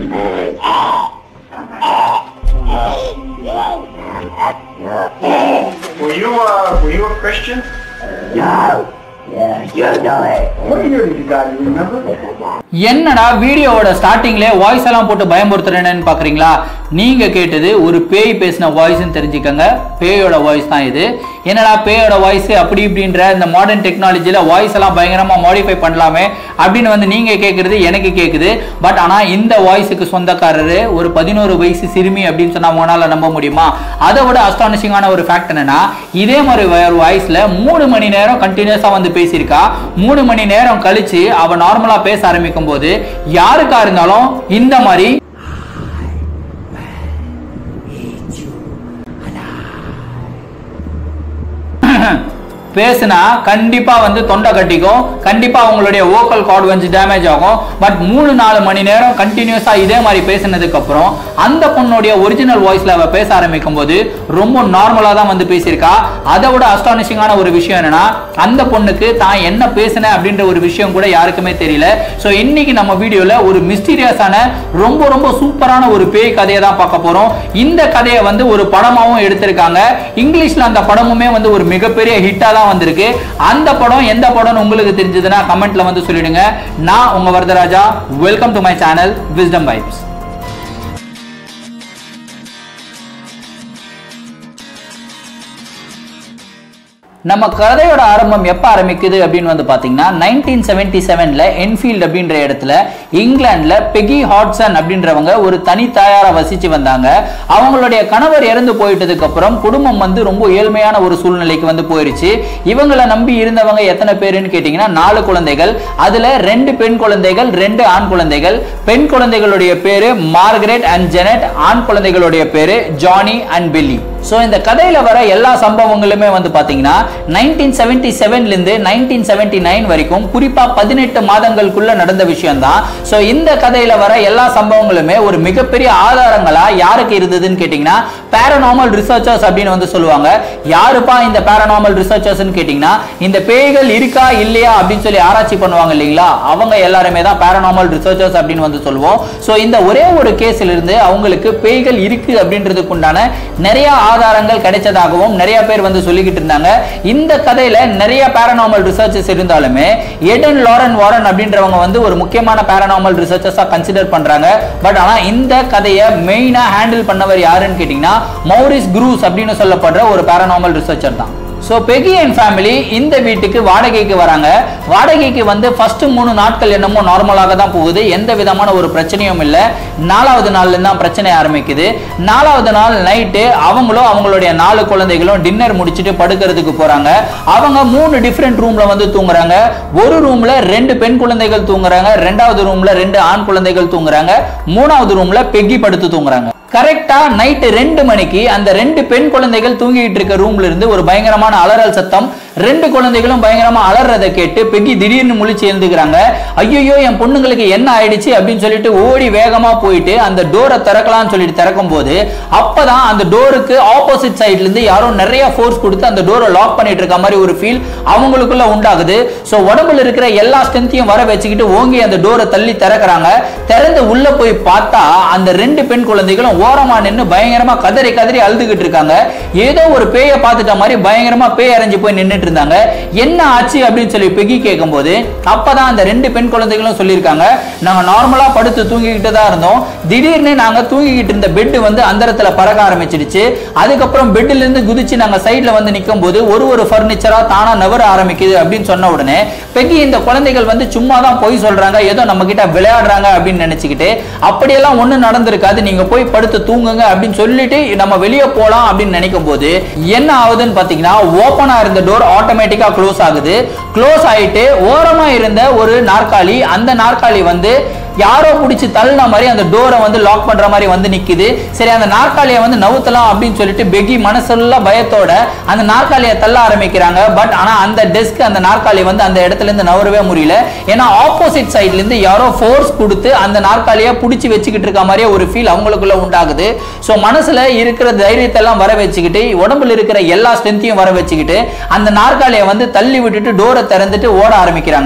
Were you, uh, were you a Christian? No. Yeah, you know it. What year did you die, do you remember? என்னடா வீடியோவோட ஸ்டார்டிங்ல voice எல்லாம் போட்டு பயமுறுத்துறேன்னு பாக்குறீங்களா நீங்க கேட்டது ஒரு பேய் பேசின வாய்ஸ்னு தெரிஞ்சுக்கங்க பேயோட வாய்ஸ் தான் இது என்னடா பேயோட வாய்ஸ் அப்படி இப்படின்ற இந்த மாடர்ன் டெக்னாலஜில வாய்ஸ் எல்லாம் பயங்கரமா மாடிஃபை பண்ணலாமே அப்படின்னு வந்து நீங்க கேக்குறது எனக்கு கேக்குது பட் ஆனா இந்த வாய்ஸுக்கு சொந்தக்காரரு ஒரு பதினோரு வயசு சிறுமி அப்படின்னு சொன்னா உங்களால நம்ப முடியுமா அதை விட அஸ்டானிஷிங்கான ஒரு ஃபேக்ட் என்னன்னா இதே மாதிரி வாய்ஸ்ல மூணு மணி நேரம் கண்டினியூஸா வந்து பேசியிருக்கா மூணு மணி நேரம் கழிச்சு அவ நார்மலா பேச ஆரம்பிக்கும் போது யாருக்கா இருந்தாலும் இந்த மாதிரி பேசுனா கண்டிப்பா வந்து தொண்டை கட்டிக்கும் கண்டிப்பா அவங்களுடைய வோக்கல் கார்டு வந்து டேமேஜ் ஆகும் பட் மூணு நாலு மணி நேரம் கண்டினியூஸா இதே மாதிரி பேசினதுக்கு அப்புறம் அந்த பொண்ணுடைய ஒரிஜினல் வாய்ஸ்ல அவ பேச ஆரம்பிக்கும் போது ரொம்ப நார்மலா தான் வந்து பேசியிருக்கா அதை விட அஸ்டானிஷிங்கான ஒரு விஷயம் என்னன்னா அந்த பொண்ணுக்கு தான் என்ன பேசினேன் அப்படின்ற ஒரு விஷயம் கூட யாருக்குமே தெரியல ஸோ இன்னைக்கு நம்ம வீடியோல ஒரு மிஸ்டீரியஸான ரொம்ப ரொம்ப சூப்பரான ஒரு பேய் கதையை தான் பார்க்க போறோம் இந்த கதையை வந்து ஒரு படமாவும் எடுத்திருக்காங்க இங்கிலீஷ்ல அந்த படமுமே வந்து ஒரு மிகப்பெரிய ஹிட்டா தான் வந்திருக்கு அந்த படம் எந்த படம்னு உங்களுக்கு தெரிஞ்சதுன்னா கமெண்ட்ல வந்து சொல்லிடுங்க நான் உங்க Varadaraja welcome to my channel wisdom vibes நம்ம கதையோட ஆரம்பம் எப்போ ஆரம்பிக்குது அப்படின்னு வந்து பார்த்தீங்கன்னா நைன்டீன் செவன்டி செவனில் என்ஃபீல்ட் அப்படின்ற இடத்துல இங்கிலாண்டில் பெகி ஹாட்சன் அப்படின்றவங்க ஒரு தனி தாயாரை வசிச்சு வந்தாங்க அவங்களுடைய கணவர் இறந்து போயிட்டதுக்கு அப்புறம் குடும்பம் வந்து ரொம்ப ஏழ்மையான ஒரு சூழ்நிலைக்கு வந்து போயிருச்சு இவங்களை நம்பி இருந்தவங்க எத்தனை பேருன்னு கேட்டிங்கன்னா நாலு குழந்தைகள் அதில் ரெண்டு பெண் குழந்தைகள் ரெண்டு ஆண் குழந்தைகள் பெண் குழந்தைகளுடைய பேரு மார்கரெட் அண்ட் ஜெனட் ஆண் குழந்தைகளுடைய பேரு ஜானி அண்ட் பில்லி ஸோ இந்த கதையில வர எல்லா சம்பவங்களுமே வந்து பாத்தீங்கன்னா நைன்டீன் செவன்டி செவன்ல இருந்து நைன்டீன் செவன்டி நைன் வரைக்கும் குறிப்பா பதினெட்டு மாதங்களுக்குள்ள நடந்த விஷயம் தான் ஸோ இந்த கதையில வர எல்லா சம்பவங்களுமே ஒரு மிகப்பெரிய ஆதாரங்களா யாருக்கு இருந்ததுன்னு கேட்டீங்கன்னா பேரநார்மல் ரிசர்ச்சர்ஸ் அப்படின்னு வந்து சொல்லுவாங்க யாருப்பா இந்த பேரநார்மல் ரிசர்ச்சர்ஸ்னு கேட்டீங்கன்னா இந்த பேய்கள் இருக்கா இல்லையா அப்படின்னு சொல்லி ஆராய்ச்சி பண்ணுவாங்க இல்லைங்களா அவங்க எல்லாருமே தான் பேரநார்மல் ரிசர்ச்சர்ஸ் அப்படின்னு வந்து சொல்லுவோம் ஸோ இந்த ஒரே ஒரு கேஸ்ல இருந்து அவங்களுக்கு பேய்கள் இருக்கு அப்படின்றதுக்கு உண்டான நிறைய ஆதாரங்கள் கிடைச்சதாகவும் நிறைய பேர் வந்து சொல்லிக்கிட்டு இருந்தாங்க இந்த கதையில நிறைய பேரநார்மல் ரிசர்ச்சஸ் இருந்தாலுமே எடன் லாரன் வாரன் அப்படின்றவங்க வந்து ஒரு முக்கியமான பேரநார்மல் ரிசர்ச்சஸா கன்சிடர் பண்றாங்க பட் ஆனா இந்த கதையை மெயினா ஹேண்டில் பண்ணவர் யாருன்னு கேட்டீங்கன்னா மௌரிஸ் குரூஸ் அப்படின்னு சொல்லப்படுற ஒரு பேரநார்மல் ரிசர்ச்சர் தான் ஸோ பெகி அண்ட் ஃபேமிலி இந்த வீட்டுக்கு வாடகைக்கு வராங்க வாடகைக்கு வந்து ஃபர்ஸ்ட் மூணு நாட்கள் என்னமோ நார்மலாக தான் போகுது எந்த விதமான ஒரு பிரச்சனையும் இல்லை நாலாவது நாள்ல தான் பிரச்சனை ஆரம்பிக்குது நாலாவது நாள் நைட்டு அவங்களும் அவங்களுடைய நாலு குழந்தைகளும் டின்னர் முடிச்சுட்டு படுக்கிறதுக்கு போறாங்க அவங்க மூணு டிஃப்ரெண்ட் ரூம்ல வந்து தூங்குறாங்க ஒரு ரூம்ல ரெண்டு பெண் குழந்தைகள் தூங்குறாங்க ரெண்டாவது ரூம்ல ரெண்டு ஆண் குழந்தைகள் தூங்குறாங்க மூணாவது ரூம்ல பெகி படுத்து தூங்குறாங்க கரெக்டா நைட்டு ரெண்டு மணிக்கு அந்த ரெண்டு பெண் குழந்தைகள் தூங்கிட்டு இருக்க ரூம்ல இருந்து ஒரு பயங்கரமான அலறல் சத்தம் ரெண்டு குழந்தைகளும் பயங்கரமா அலறதை கேட்டு பெக்கி திடீர்னு முழிச்சு எழுந்துக்கிறாங்க ஐயோ என் பொண்ணுங்களுக்கு என்ன ஆயிடுச்சு அப்படின்னு சொல்லிட்டு ஓடி வேகமா போயிட்டு அந்த டோரை திறக்கலாம்னு சொல்லிட்டு திறக்கும் போது அப்பதான் அந்த டோருக்கு ஆப்போசிட் சைட்ல இருந்து யாரோ நிறைய ஃபோர்ஸ் கொடுத்து அந்த டோரை லாக் பண்ணிட்டு இருக்க மாதிரி ஒரு ஃபீல் அவங்களுக்குள்ள உண்டாகுது ஸோ உடம்புல இருக்கிற எல்லா ஸ்ட்ரென்த்தையும் வர வச்சுக்கிட்டு ஓங்கி அந்த டோரை தள்ளி திறக்கிறாங்க திறந்து உள்ள போய் பார்த்தா அந்த ரெண்டு பெண் குழந்தைகளும் ஓரமா நின்று பயங்கரமா கதறி கதறி அழுதுகிட்டு இருக்காங்க ஏதோ ஒரு பேயை பார்த்துட்ட மாதிரி பயங்கரமா பேய் அரைஞ்சு போய் நின்றுட்டு இருந்தாங்க என்ன ஆச்சு அப்படின்னு சொல்லி பெகி கேட்கும்போது அப்பதான் அந்த ரெண்டு பெண் குழந்தைகளும் சொல்லியிருக்காங்க நாங்க நார்மலா படுத்து தூங்கிக்கிட்டு தான் இருந்தோம் திடீர்னு நாங்க தூங்கிக்கிட்டு இருந்த பெட் வந்து அந்தரத்துல பறக்க ஆரம்பிச்சிடுச்சு அதுக்கப்புறம் பெட்ல இருந்து குதிச்சு நாங்க சைட்ல வந்து நிற்கும் போது ஒரு ஒரு ஃபர்னிச்சரா தானா நவர ஆரம்பிக்குது அப்படின்னு சொன்ன உடனே பெகி இந்த குழந்தைகள் வந்து சும்மா தான் போய் சொல்றாங்க ஏதோ நம்ம கிட்ட விளையாடுறாங்க அப்படின்னு நினைச்சுக்கிட்டு அப்படியெல்லாம் ஒண்ணு நடந்திருக்காது நீங்க போய் படுத்து தூங்குங்க அப்படின்னு சொல்லிட்டு நம்ம வெளியே போலாம் அப்படின்னு நினைக்கும் போது என்ன ஆகுதுன்னு பாத்தீங்கன்னா ஓப்பனா இருந்த டோர் ஆட்டோமேட்டிக்கா க்ளோஸ் ஆகுது க்ளோஸ் ஆயிட்டு ஓரமா இருந்த ஒரு நாற்காலி அந்த நாற்காலி வந்து யாரோ பிடிச்சி தள்ளின மாதிரி அந்த டோரை வந்து லாக் பண்ற மாதிரி வந்து நிக்குது சரி அந்த நாற்காலியை வந்து நவுத்தலாம் அப்படின்னு சொல்லிட்டு பெகி மனசுல பயத்தோட அந்த நாற்காலியை தள்ள ஆரம்பிக்கிறாங்க பட் ஆனா அந்த டெஸ்க் அந்த நாற்காலி வந்து அந்த இடத்துல இருந்து நவரவே முடியல ஏன்னா ஆப்போசிட் சைட்ல இருந்து யாரோ ஃபோர்ஸ் கொடுத்து அந்த நாற்காலியை பிடிச்சி வச்சுக்கிட்டு இருக்க மாதிரியே ஒரு ஃபீல் அவங்களுக்குள்ள உண்டாகுது ஸோ மனசுல இருக்கிற தைரியத்தை எல்லாம் வர வச்சுக்கிட்டு உடம்புல இருக்கிற எல்லா ஸ்ட்ரென்த்தையும் வர வச்சுக்கிட்டு அந்த நாற்காலியை வந்து தள்ளி விட்டுட்டு டோரை திறந்துட்டு ஓட ஆரம்பிக்கிறாங்க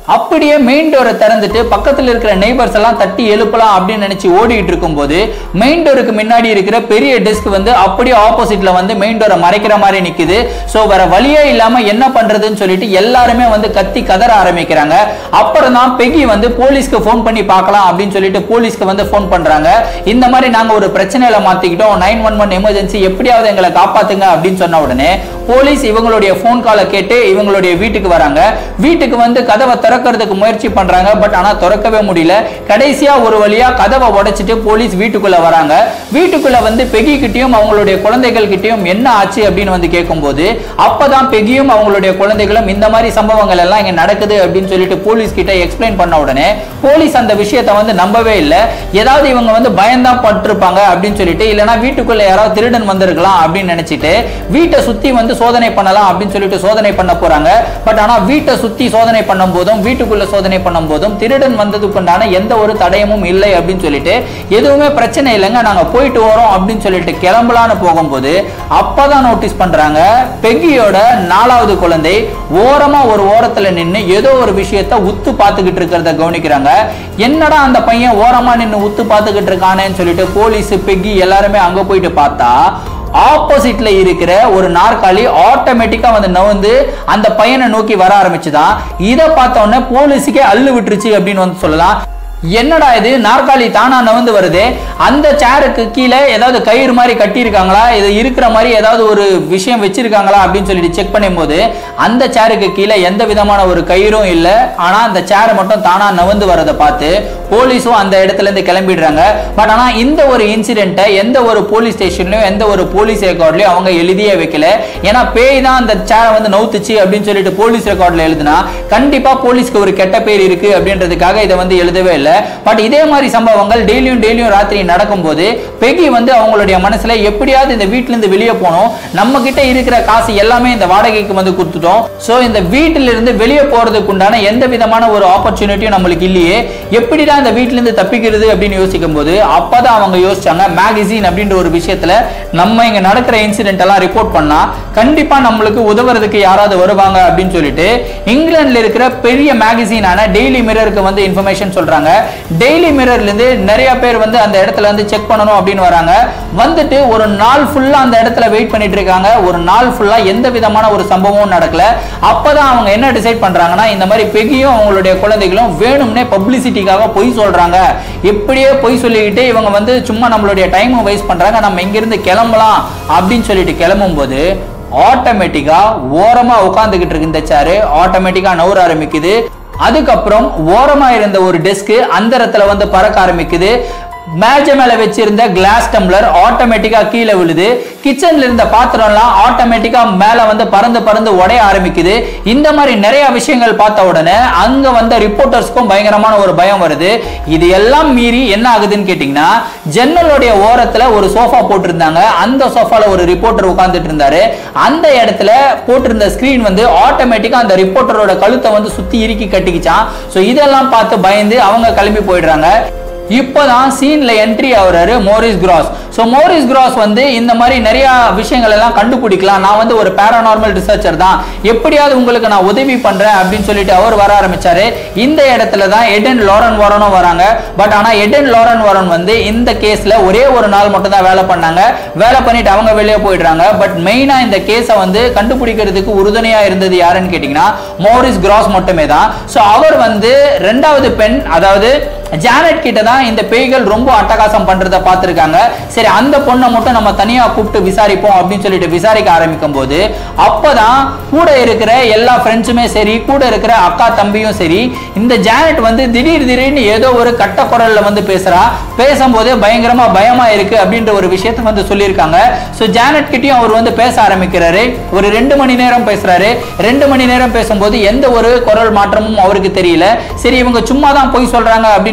அப்படியே மெயின் டோரை திறந்துட்டு பக்கத்துல இருக்கிற நெய்பர்ஸ் எல்லாம் தட்டி எழுப்பலாம் அப்படின்னு நினைச்சு ஓடிட்டு இருக்கும்போது மெயின் டோருக்கு முன்னாடி இருக்கிற பெரிய டெஸ்க் வந்து அப்படியே ஆப்போசிட்ல வந்து மெயின் டோரை மறைக்கிற மாதிரி நிக்குது சோ வேற வழியே இல்லாம என்ன பண்றதுன்னு சொல்லிட்டு எல்லாருமே வந்து கத்தி கதற ஆரம்பிக்கிறாங்க அப்புறம் தான் பெகி வந்து போலீஸ்க்கு ஃபோன் பண்ணி பார்க்கலாம் அப்படின்னு சொல்லிட்டு போலீஸ்க்கு வந்து ஃபோன் பண்றாங்க இந்த மாதிரி நாங்க ஒரு பிரச்சனையில மாத்திக்கிட்டோம் நைன் ஒன் ஒன் எமர்ஜென்சி எப்படியாவது எங்களை காப்பாத்துங்க அப்படின்னு சொன்ன உடனே போலீஸ் இவங்களுடைய ஃபோன் காலை கேட்டு இவங்களுடைய வீட்டுக்கு வராங்க வீட்டுக்கு வந்து கதவை திறக்கிறதுக்கு முயற்சி பண்றாங்க பட் ஆனா திறக்கவே முடியல கடைசியா ஒரு வழியா கதவை உடைச்சிட்டு போலீஸ் வீட்டுக்குள்ள வராங்க வீட்டுக்குள்ள வந்து பெகி கிட்டயும் அவங்களுடைய குழந்தைகள் கிட்டயும் என்ன ஆச்சு அப்படின்னு வந்து கேட்கும்போது அப்பதான் பெகியும் அவங்களுடைய குழந்தைகளும் இந்த மாதிரி சம்பவங்கள் எல்லாம் இங்க நடக்குது அப்படின்னு சொல்லிட்டு போலீஸ் கிட்ட எக்ஸ்பிளைன் பண்ண உடனே போலீஸ் அந்த விஷயத்தை வந்து நம்பவே இல்லை ஏதாவது இவங்க வந்து பயம்தான் பட்டிருப்பாங்க அப்படின்னு சொல்லிட்டு இல்லைன்னா வீட்டுக்குள்ள யாராவது திருடன் வந்திருக்கலாம் அப்படின்னு நினைச்சிட்டு வீட்டை சுத்தி வந்து சோதனை பண்ணலாம் அப்படின்னு சொல்லிட்டு சோதனை பண்ண போறாங்க பட் ஆனா வீட்டை சுத்தி சோதனை பண்ணும் போதும் வீட்டுக்குள்ள சோதனை பண்ணும் போதும் திருடன் வந்ததுக்குண்டான எந்த ஒரு தடயமும் இல்லை அப்படின்னு சொல்லிட்டு எதுவுமே பிரச்சனை இல்லைங்க நாங்க போயிட்டு வரோம் அப்படின்னு சொல்லிட்டு கிளம்பலான்னு போகும்போது அப்பதான் நோட்டீஸ் பண்றாங்க பெகியோட நாலாவது குழந்தை ஓரமா ஒரு ஓரத்துல நின்னு ஏதோ ஒரு விஷயத்த உத்து பார்த்துக்கிட்டு இருக்கிறத கவனிக்கிறாங்க என்னடா அந்த பையன் ஓரமா நின்னு உத்து பார்த்துக்கிட்டு இருக்கானேன்னு சொல்லிட்டு போலீஸ் பெகி எல்லாருமே அங்க போயிட்டு பார்த்தா ஆப்போசிட்ல இருக்கிற ஒரு நாற்காலி ஆட்டோமேட்டிக்கா வந்து நவுந்து அந்த பையனை நோக்கி வர ஆரம்பிச்சுதான் இதை பார்த்த உடனே போலீஸுக்கே அள்ளு விட்டுருச்சு அப்படின்னு வந்து சொல்லலாம் என்னடா இது நாற்காலி தானா நவந்து வருது அந்த சேருக்கு கீழே ஏதாவது கயிறு மாதிரி கட்டியிருக்காங்களா இது இருக்கிற மாதிரி ஏதாவது ஒரு விஷயம் வச்சிருக்காங்களா அப்படின்னு சொல்லிட்டு செக் பண்ணும்போது அந்த சேருக்கு கீழே எந்த விதமான ஒரு கயிறும் இல்லை ஆனா அந்த சேர் மட்டும் தானா நவந்து வரதை பார்த்து போலீஸும் அந்த இடத்துல இருந்து கிளம்பிடுறாங்க பட் ஆனா இந்த ஒரு இன்சிடென்ட்டை எந்த ஒரு போலீஸ் ஸ்டேஷன்லயும் எந்த ஒரு போலீஸ் ரெக்கார்ட்லயும் அவங்க எழுதியே வைக்கல ஏன்னா பேய் தான் அந்த சேரை வந்து நவுத்துச்சு அப்படின்னு சொல்லிட்டு போலீஸ் ரெக்கார்ட்ல எழுதுனா கண்டிப்பா போலீஸ்க்கு ஒரு கெட்ட பேர் இருக்கு அப்படின்றதுக்காக இதை வந்து எழுதவே இல்லை பட் இதே மாதிரி சம்பவங்கள் டெய்லியும் டெய்லியும் ராத்திரி நடக்கும்போது பெகி வந்து அவங்களுடைய மனசுல எப்படியாவது இந்த வீட்டுல இருந்து வெளியே போகணும் நம்ம கிட்ட இருக்கிற காசு எல்லாமே இந்த வாடகைக்கு வந்து கொடுத்துட்டோம் சோ இந்த வீட்டில இருந்து வெளியே போறதுக்கு உண்டான எந்த விதமான ஒரு ஆப்பர்ச்சுனிட்டியும் நம்மளுக்கு இல்லையே எப்படிடா இந்த வீட்டுல இருந்து தப்பிக்கிறது அப்படின்னு யோசிக்கும் போது அப்பதான் அவங்க யோசிச்சாங்க மேகசின் அப்படின்ற ஒரு விஷயத்துல நம்ம இங்க நடக்கிற இன்சிடென்ட் எல்லாம் ரிப்போர்ட் பண்ணா கண்டிப்பா நம்மளுக்கு உதவுறதுக்கு யாராவது வருவாங்க அப்படின்னு சொல்லிட்டு இங்கிலாந்துல இருக்கிற பெரிய மேகசினான டெய்லி மிரருக்கு வந்து இன்ஃபர்மேஷன் சொல்றாங்க டெய்லி மிரர்ல இருந்து நிறைய பேர் வந்து அந்த இடத்துல வந்து செக் பண்ணணும் அப்படின்னு வராங்க வந்துட்டு ஒரு நாள் ஃபுல்லா அந்த இடத்துல வெயிட் பண்ணிட்டு இருக்காங்க ஒரு நாள் ஃபுல்லா எந்த விதமான ஒரு சம்பவமும் நடக்கல அப்பதான் அவங்க என்ன டிசைட் பண்றாங்கன்னா இந்த மாதிரி பெகியும் அவங்களுடைய குழந்தைகளும் வேணும்னே பப்ளிசிட்டிக்காக பொய் சொல்றாங்க எப்படியே பொய் சொல்லிக்கிட்டு இவங்க வந்து சும்மா நம்மளுடைய டைம் வேஸ்ட் பண்றாங்க நம்ம இங்கிருந்து கிளம்பலாம் அப்படின்னு சொல்லிட்டு கிளம்பும் போது ஆட்டோமேட்டிக்கா ஓரமா உட்காந்துக்கிட்டு இருக்கு இந்த சேரு ஆட்டோமேட்டிக்கா நவுற ஆரம்பிக்குது அதுக்கப்புறம் ஓரமா இருந்த ஒரு டெஸ்க் அந்தரத்துல வந்து பறக்க ஆரம்பிக்குது மேஜ மேல வச்சிருந்த கிளாஸ் டம்ளர் ஆட்டோமேட்டிக்கா கீழே விழுது கிச்சன்ல இருந்த பாத்திரம்லாம் ஆட்டோமேட்டிக்கா மேல வந்து பறந்து பறந்து உடைய ஆரம்பிக்குது இந்த மாதிரி நிறைய விஷயங்கள் பார்த்த உடனே அங்க வந்த ரிப்போர்ட்டர்ஸ்க்கும் பயங்கரமான ஒரு பயம் வருது இது எல்லாம் மீறி என்ன ஆகுதுன்னு கேட்டீங்கன்னா ஜன்னலுடைய ஓரத்துல ஒரு சோஃபா போட்டிருந்தாங்க அந்த சோஃபால ஒரு ரிப்போர்ட்டர் உட்கார்ந்துட்டு இருந்தாரு அந்த இடத்துல போட்டிருந்த ஸ்கிரீன் வந்து ஆட்டோமேட்டிக்கா அந்த ரிப்போர்ட்டரோட கழுத்தை வந்து சுத்தி இறுக்கி கட்டிக்கிச்சான் சோ இதெல்லாம் பார்த்து பயந்து அவங்க கிளம்பி போயிடுறாங்க இப்போதான் சீன்ல என்ட்ரி ஆகுறாரு Maurice Grosse so Maurice Grosse வந்து இந்த மாதிரி நிறைய விஷயங்கள் எல்லாம் கண்டுபிடிக்கலாம் நான் வந்து ஒரு பேரானார்மல் ரிசர்ச்சர் தான் எப்படியாவது உங்களுக்கு நான் உதவி பண்றேன் அப்படின்னு சொல்லிட்டு அவர் வர ஆரம்பிச்சாரு இந்த இடத்துல தான் எடன் லாரன் வாரனும் வராங்க பட் ஆனா எடன் லாரன் வாரன் வந்து இந்த கேஸ்ல ஒரே ஒரு நாள் மட்டும் தான் வேலை பண்ணாங்க வேலை பண்ணிட்டு அவங்க வெளியே போயிடுறாங்க பட் மெயினா இந்த கேஸை வந்து கண்டுபிடிக்கிறதுக்கு உறுதுணையா இருந்தது யாருன்னு கேட்டீங்கன்னா மோரிஸ் கிராஸ் மட்டுமே தான் ஸோ அவர் வந்து ரெண்டாவது பெண் அதாவது ஜானட் கிட்ட தான் இந்த பேய்கள் ரொம்ப அட்டகாசம் பண்றத பார்த்திருக்காங்க சரி அந்த பொண்ணை மட்டும் நம்ம தனியா கூப்பிட்டு விசாரிப்போம் அப்படின்னு சொல்லிட்டு விசாரிக்க ஆரம்பிக்கும் போது அப்பதான் கூட இருக்கிற எல்லா ஃப்ரெண்ட்ஸுமே சரி கூட இருக்கிற அக்கா தம்பியும் சரி இந்த ஜானட் வந்து திடீர் திடீர்னு ஏதோ ஒரு கட்ட குரல்ல வந்து பேசுறா பேசும்போதே பயங்கரமா பயமா இருக்கு அப்படின்ற ஒரு விஷயத்த வந்து சொல்லியிருக்காங்க ஸோ ஜானட் கிட்டயும் அவர் வந்து பேச ஆரம்பிக்கிறாரு ஒரு ரெண்டு மணி நேரம் பேசுறாரு ரெண்டு மணி நேரம் பேசும்போது எந்த ஒரு குரல் மாற்றமும் அவருக்கு தெரியல சரி இவங்க சும்மா தான் பொய் சொல்றாங்க அப்படின்னு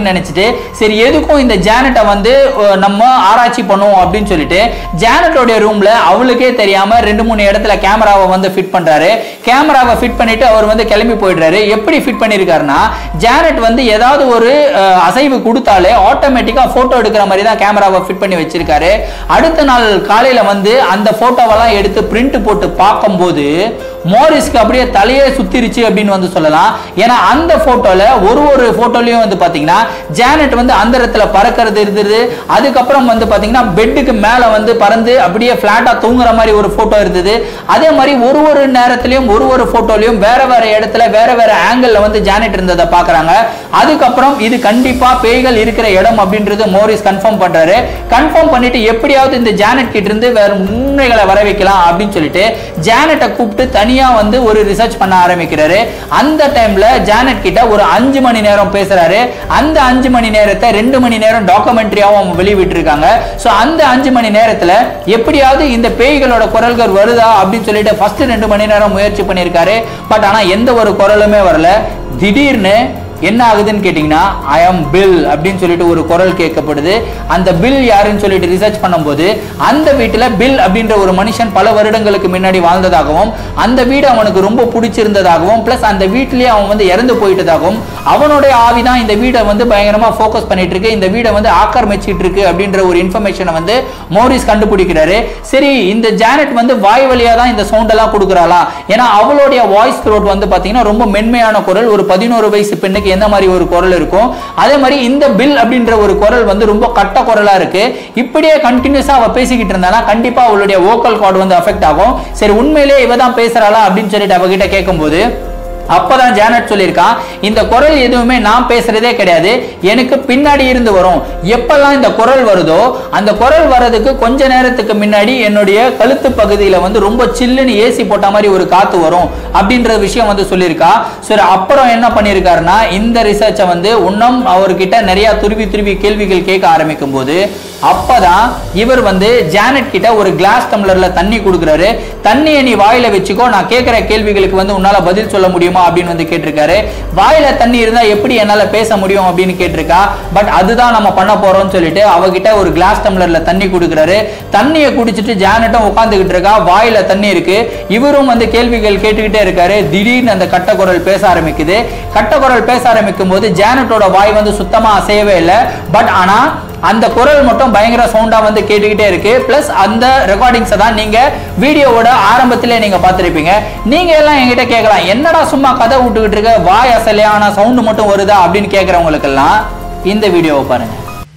நினைச்சிட்டு சரி எதுக்கும் இந்த ஜானட்டை வந்து அஹ், நம்ம ஆராய்ச்சி பண்ணுவோம் அப்படின்னு சொல்லிட்டு ஜானட்டோடைய ரூம்ல அவளுக்கே தெரியாம ரெண்டு மூணு இடத்துல கேமராவை வந்து ஃபிட் பண்றாரு கேமராவை ஃபிட் பண்ணிட்டு அவர் வந்து கிளம்பி போயிடுறாரு எப்படி ஃபிட் பண்ணிருக்காருன்னா ஜானட் வந்து ஏதாவது ஒரு அஹ், அசைவு கொடுத்தாலே ஆட்டோமேட்டிக்கா போட்டோ எடுக்கிற மாதிரி தான் கேமராவை ஃபிட் பண்ணி வச்சிருக்காரு அடுத்த நாள் காலையில வந்து அந்த போட்டோவெல்லாம் எடுத்து பிரிண்ட் போட்டு பார்க்கும்போது மோரிஸ்க்கு அப்படியே தலையே சுத்திருச்சு அப்படின்னு வந்து சொல்லலாம் ஏன்னா அந்த போட்டோல ஒரு ஒரு போட்டோலயும் வந்து பாத்தீங்கன்னா ஜானட் வந்து அந்த இடத்துல பறக்கிறது இருந்தது அதுக்கப்புறம் வந்து பாத்தீங்கன்னா பெட்டுக்கு மேல வந்து பறந்து அப்படியே பிளாட்டா தூங்குற மாதிரி ஒரு போட்டோ இருந்தது அதே மாதிரி ஒரு ஒரு நேரத்திலயும் ஒரு ஒரு போட்டோலயும் வேற வேற இடத்துல வேற வேற ஆங்கிள் வந்து ஜானட் இருந்ததை பாக்குறாங்க அதுக்கப்புறம் இது கண்டிப்பா பேய்கள் இருக்கிற இடம் அப்படின்றது மோரிஸ் கன்ஃபார்ம் பண்றாரு கன்ஃபார்ம் பண்ணிட்டு எப்படியாவது இந்த ஜானட் கிட்ட இருந்து வேற உண்மைகளை வர வைக்கலாம் அப்படின்னு சொல்லிட்டு ஜானட்டை கூப்பிட்டு தனியா வந்து ஒரு ரிசர்ச் பண்ண ஆரம்பிக்கிறாரு அந்த டைம்ல ஜானட் கிட்ட ஒரு அஞ்சு மணி நேரம் பேசுறாரு அந்த அஞ்சு மணி நேரத்தை ரெண்டு மணி நேரம் டாக்குமெண்ட்ரியாவும் அவங்க வெளியிட்டு இருக்காங்க ஸோ அந்த அஞ்சு மணி நேரத்துல எப்படியாவது இந்த பேய்களோட குரல்கள் வருதா அப்படின்னு சொல்லிட்டு ஃபர்ஸ்ட் ரெண்டு மணி நேரம் முயற்சி பண்ணியிருக்காரு பட் ஆனா எந்த ஒரு குரலுமே வரல திடீர்னு என்ன ஆகுதுன்னு கேட்டிங்கன்னா ஐ ஆம் பில் அப்படின்னு சொல்லிட்டு ஒரு குரல் கேட்கப்படுது அந்த பில் யாருன்னு சொல்லிட்டு ரிசர்ச் பண்ணும்போது அந்த வீட்டில் பில் அப்படின்ற ஒரு மனுஷன் பல வருடங்களுக்கு முன்னாடி வாழ்ந்ததாகவும் அந்த வீடு அவனுக்கு ரொம்ப பிடிச்சிருந்ததாகவும் ப்ளஸ் அந்த வீட்டிலேயே அவன் வந்து இறந்து போயிட்டதாகவும் அவனுடைய ஆவி தான் இந்த வீடை வந்து பயங்கரமாக ஃபோக்கஸ் பண்ணிட்டு இருக்கு இந்த வீடை வந்து ஆக்கிரமிச்சிட்டு இருக்கு அப்படின்ற ஒரு இன்ஃபர்மேஷனை வந்து மோரிஸ் கண்டுபிடிக்கிறாரு சரி இந்த ஜானட் வந்து வாய் வழியா தான் இந்த சவுண்ட் எல்லாம் கொடுக்குறாளா ஏன்னா அவளுடைய வாய்ஸ் த்ரோட் வந்து பாத்தீங்கன்னா ரொம்ப மென்மையான குரல் ஒரு பதினோரு வயசு பெண்ணுக்கு எந்த மாதிரி ஒரு குரல் இருக்கும் அதே மாதிரி இந்த பில் அப்படின்ற ஒரு குரல் வந்து ரொம்ப கட்ட குரலா இருக்கு இப்படியே கண்டினியூஸா அவ பேசிக்கிட்டு இருந்தானா கண்டிப்பா அவளுடைய வோக்கல் கார்டு வந்து அஃபெக்ட் ஆகும் சரி உண்மையிலேயே இவ தான் பேசுறாளா அப்படின்னு சொல்லிட்டு அவகிட்ட கேட்கும்போது அப்பதான் ஜானட் சொல்லியிருக்கான் இந்த குரல் எதுவுமே நான் பேசுறதே கிடையாது எனக்கு பின்னாடி இருந்து வரும் எப்பெல்லாம் இந்த குரல் வருதோ அந்த குரல் வர்றதுக்கு கொஞ்ச நேரத்துக்கு முன்னாடி என்னுடைய கழுத்து பகுதியில வந்து ரொம்ப சில்லுன்னு ஏசி போட்ட மாதிரி ஒரு காத்து வரும் அப்படின்ற விஷயம் வந்து சொல்லியிருக்கா சரி அப்புறம் என்ன பண்ணியிருக்காருன்னா இந்த ரிசர்ச்சை வந்து இன்னும் அவர்கிட்ட நிறைய துருவி துருவி கேள்விகள் கேட்க ஆரம்பிக்கும் போது அப்பதான் இவர் வந்து ஜானட் கிட்ட ஒரு கிளாஸ் டம்ளர்ல தண்ணி கொடுக்குறாரு தண்ணியை நீ வாயில வச்சுக்கோ நான் கேட்கிற கேள்விகளுக்கு வந்து உன்னால பதில் சொல்ல முடியுமா அப்படின்னு வந்து கேட்டிருக்காரு வாயில தண்ணி இருந்தா எப்படி என்னால பேச முடியும் அப்படின்னு கேட்டிருக்கா பட் அதுதான் நம்ம பண்ண போறோம்னு சொல்லிட்டு அவகிட்ட ஒரு கிளாஸ் டம்ளர்ல தண்ணி கொடுக்குறாரு தண்ணியை குடிச்சிட்டு ஜானட்டும் உட்காந்துக்கிட்டு இருக்கா வாயில தண்ணி இருக்கு இவரும் வந்து கேள்விகள் கேட்டுக்கிட்டே இருக்காரு திடீர்னு அந்த கட்ட குரல் பேச ஆரம்பிக்குது கட்ட குரல் பேச ஆரம்பிக்கும் போது ஜானட்டோட வாய் வந்து சுத்தமா அசையவே இல்லை பட் ஆனா அந்த குரல் மட்டும் பயங்கர சவுண்டா வந்து கேட்டுக்கிட்டே இருக்கு பிளஸ் அந்த ரெக்கார்டிங்ஸை தான் நீங்க வீடியோவோட ஆரம்பத்திலே நீங்க பார்த்திருப்பீங்க நீங்க எல்லாம் என்கிட்ட கேட்கலாம் என்னடா சும்மா கதை விட்டுக்கிட்டு இருக்க வாய் அசலையா ஆனா சவுண்டு மட்டும் வருதா அப்படின்னு கேட்கறவங்களுக்கு எல்லாம் இந்த வீடியோவை பாருங்க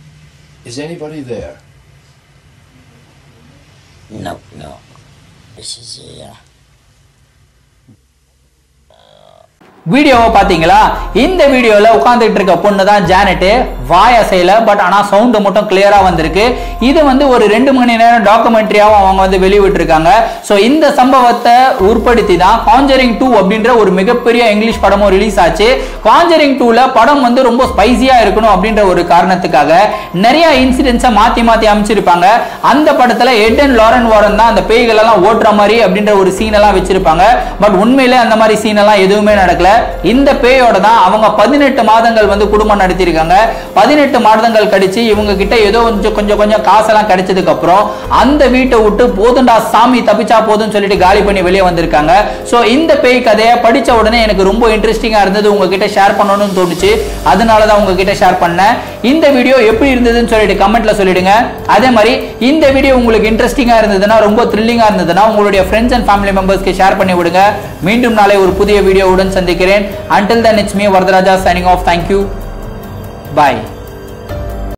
Is anybody there? No, no. This is uh, வீடியோவை பார்த்தீங்களா இந்த வீடியோவில் உட்காந்துட்டு இருக்க பொண்ணு தான் ஜானட்டு வாய் அசையல பட் ஆனால் சவுண்டு மட்டும் கிளியராக வந்திருக்கு இது வந்து ஒரு ரெண்டு மணி நேரம் டாக்குமெண்ட்ரியாகவும் அவங்க வந்து வெளியிட்டிருக்காங்க ஸோ இந்த சம்பவத்தை உட்படுத்தி தான் காஞ்சரிங் டூ அப்படின்ற ஒரு மிகப்பெரிய இங்கிலீஷ் படமும் ரிலீஸ் ஆச்சு காஞ்சரிங் டூவில் படம் வந்து ரொம்ப ஸ்பைசியாக இருக்கணும் அப்படின்ற ஒரு காரணத்துக்காக நிறைய இன்சிடென்ட்ஸை மாற்றி மாற்றி அமைச்சிருப்பாங்க அந்த படத்தில் எட் அண்ட் லாரன் வாரன் தான் அந்த பேய்கள் எல்லாம் ஓட்டுற மாதிரி அப்படின்ற ஒரு சீன் எல்லாம் வச்சிருப்பாங்க பட் உண்மையிலே அந்த மாதிரி சீன் எல்லாம் எதுவுமே நடக்கல இந்த பேயோட தான் அவங்க பதினெட்டு மாதங்கள் வந்து குடும்பம் நடத்தியிருக்காங்க பதினெட்டு மாதங்கள் கழிச்சு இவங்க கிட்ட ஏதோ கொஞ்சம் கொஞ்சம் கொஞ்சம் காசெல்லாம் கிடைச்சதுக்கு அப்புறம் அந்த வீட்டை விட்டு போதுண்டா சாமி தப்பிச்சா போதும்னு சொல்லிட்டு காலி பண்ணி வெளியே வந்திருக்காங்க ஸோ இந்த பேய் கதையை படிச்ச உடனே எனக்கு ரொம்ப இன்ட்ரெஸ்டிங்கா இருந்தது உங்ககிட்ட ஷேர் பண்ணணும்னு தோணுச்சு அதனால தான் உங்ககிட்ட ஷேர் பண்ணேன் இந்த வீடியோ எப்படி இருந்ததுன்னு சொல்லிட்டு கமெண்ட்ல சொல்லிடுங்க அதே மாதிரி இந்த வீடியோ உங்களுக்கு இன்ட்ரெஸ்டிங்கா இருந்ததுன்னா ரொம்ப த்ரில்லிங்கா இருந்ததுன்னா உங்களுடைய ஃப்ரெண்ட்ஸ் அண்ட் ஃபேமிலி மெம்பர்ஸ்க்கு ஷேர் பண்ணி விடுங்க மீண்டும் நாளை ஒரு புதிய வீடியோவுடன் சந்திக்கிறேன் until then it's me Varadaraja signing off thank you bye